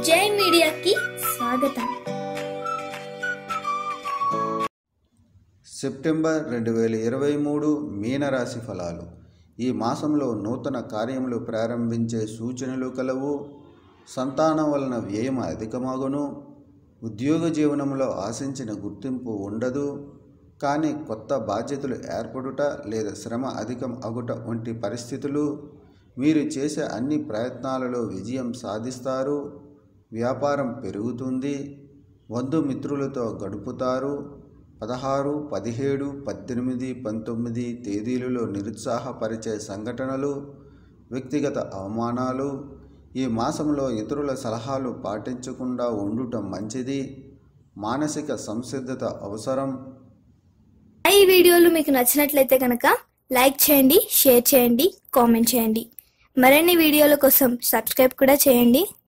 జై మీడియాకి స్వాగతం సెప్టెంబర్ రెండు వేల ఇరవై మూడు మీనరాశి ఫలాలు ఈ మాసంలో నూతన కార్యములు ప్రారంభించే సూచనలు కలవు సంతానం వలన వ్యయం అధికమగును ఉద్యోగ జీవనంలో ఆశించిన గుర్తింపు ఉండదు కానీ కొత్త బాధ్యతలు ఏర్పడుట లేదా శ్రమ అధికం అగుట వంటి పరిస్థితులు మీరు చేసే అన్ని ప్రయత్నాలలో విజయం సాధిస్తారు వ్యాపారం పెరుగుతుంది బంధుమిత్రులతో గడుపుతారు పదహారు పదిహేడు పద్దెనిమిది పంతొమ్మిది తేదీలలో నిరుత్సాహపరిచే సంఘటనలు వ్యక్తిగత అవమానాలు ఈ మాసంలో ఇతరుల సలహాలు పాటించకుండా ఉండటం మంచిది మానసిక సంసిద్ధత అవసరం ఈ వీడియోలు మీకు నచ్చినట్లయితే కనుక లైక్ చేయండి షేర్ చేయండి కామెంట్ చేయండి మరిన్ని వీడియోల కోసం సబ్స్క్రైబ్ కూడా చేయండి